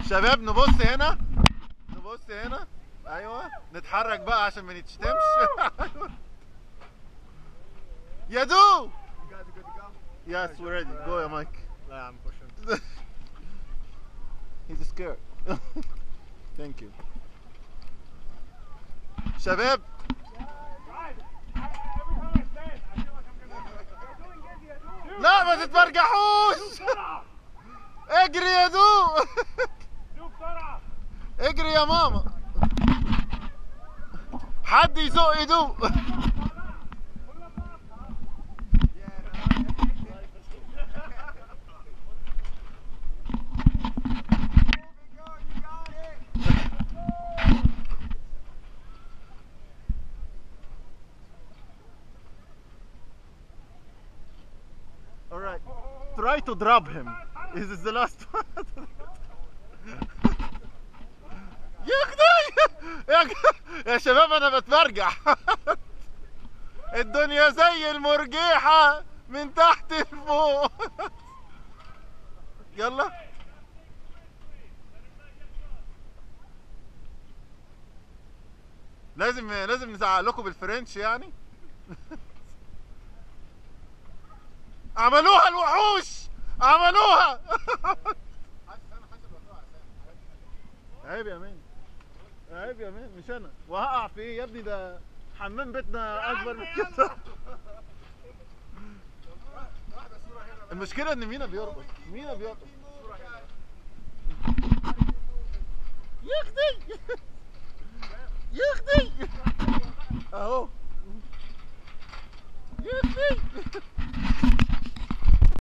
شباب نبص هنا نبص هنا ايوه نتحرك بقى عشان ما نتشتمش أيوة. يا دو You guys are good to go? Yes, we're ready. Go يا مايك. Yeah, I'm pushing. He's scared. Thank you. شباب لا ما تتبرجحوش اجري يا دو اجري يا ماما حد يزق دو All right. Try to drop him. This is the last one. يا اخي يا أخي- يا شباب انا بتبرجع الدنيا زي المرجيحة من تحت لفوق يلا لازم لازم نزعق لكم بالفرنش يعني عملوها الوحوش عملوها عيب يا مان عيب يا مان مش انا وهقع في ايه يا ابني ده حمام بيتنا اكبر من كده المشكله ان مينا بيرقص مينا بيرقص يا اختي يا اختي اهو يا اختي